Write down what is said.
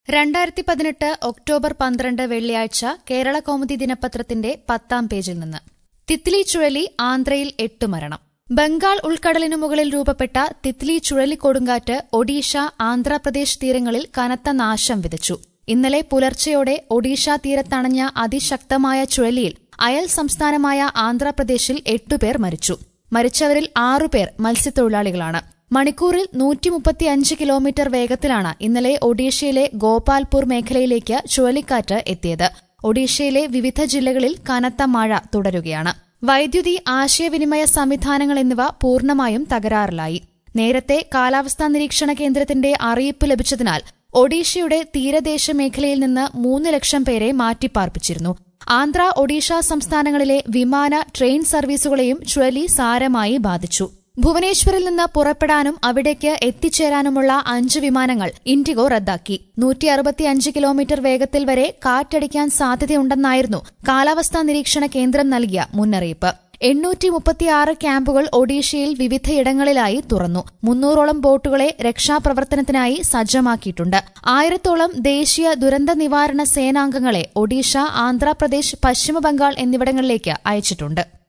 രണ്ടായിരത്തി പതിനെട്ട് ഒക്ടോബർ പന്ത്രണ്ട് വെള്ളിയാഴ്ച കേരള കൗമുദി ദിനപത്രത്തിന്റെ പത്താം പേജിൽ നിന്ന് തിത്ലി ചുഴലി ആന്ധ്രയിൽ എട്ട് മരണം ബംഗാൾ ഉൾക്കടലിനു മുകളിൽ രൂപപ്പെട്ട തിത്ലി ചുഴലിക്കൊടുങ്കാറ്റ് ഒഡീഷ ആന്ധ്രാപ്രദേശ് തീരങ്ങളിൽ കനത്ത നാശം വിതച്ചു ഇന്നലെ പുലർച്ചെയോടെ ഒഡീഷ തീരത്തണഞ്ഞ അതിശക്തമായ ചുഴലിയിൽ അയൽ സംസ്ഥാനമായ ആന്ധ്രാപ്രദേശിൽ എട്ടുപേർ മരിച്ചു മരിച്ചവരിൽ ആറുപേർ മത്സ്യത്തൊഴിലാളികളാണ് മണിക്കൂറിൽ നൂറ്റിമുപ്പത്തിയഞ്ച് കിലോമീറ്റർ വേഗത്തിലാണ് ഇന്നലെ ഒഡീഷയിലെ ഗോപാൽപൂർ മേഖലയിലേക്ക് ചുഴലിക്കാറ്റ് എത്തിയത് ഒഡീഷയിലെ വിവിധ ജില്ലകളിൽ കനത്ത മഴ തുടരുകയാണ് വൈദ്യുതി ആശയവിനിമയ സംവിധാനങ്ങൾ എന്നിവ പൂർണ്ണമായും തകരാറിലായി നേരത്തെ കാലാവസ്ഥാ നിരീക്ഷണ കേന്ദ്രത്തിന്റെ അറിയിപ്പ് ലഭിച്ചതിനാൽ ഒഡീഷയുടെ തീരദേശ മേഖലയിൽ നിന്ന് മൂന്ന് ലക്ഷം പേരെ മാറ്റിപ്പാർപ്പിച്ചിരുന്നു ആന്ധ്ര ഒഡീഷ സംസ്ഥാനങ്ങളിലെ വിമാന ട്രെയിൻ സർവീസുകളെയും ചുഴലി സാരമായി ബാധിച്ചു ഭുവനേശ്വറിൽ നിന്ന് പുറപ്പെടാനും അവിടേക്ക് എത്തിച്ചേരാനുമുള്ള അഞ്ച് വിമാനങ്ങൾ ഇൻഡിഗോ റദ്ദാക്കി നൂറ്റി അറുപത്തിയഞ്ച് കിലോമീറ്റർ വേഗത്തിൽ വരെ കാറ്റടിക്കാൻ സാധ്യതയുണ്ടെന്നായിരുന്നു കാലാവസ്ഥാ നിരീക്ഷണ കേന്ദ്രം നൽകിയ മുന്നറിയിപ്പ് എണ്ണൂറ്റി മുപ്പത്തിയാറ് ക്യാമ്പുകൾ ഒഡീഷയിൽ വിവിധയിടങ്ങളിലായി തുറന്നു മുന്നൂറോളം ബോട്ടുകളെ രക്ഷാപ്രവർത്തനത്തിനായി സജ്ജമാക്കിയിട്ടുണ്ട് ആയിരത്തോളം ദേശീയ ദുരന്ത നിവാരണ സേനാംഗങ്ങളെ ഒഡീഷ ആന്ധ്രാപ്രദേശ് പശ്ചിമബംഗാൾ എന്നിവിടങ്ങളിലേക്ക് അയച്ചിട്ടുണ്ട്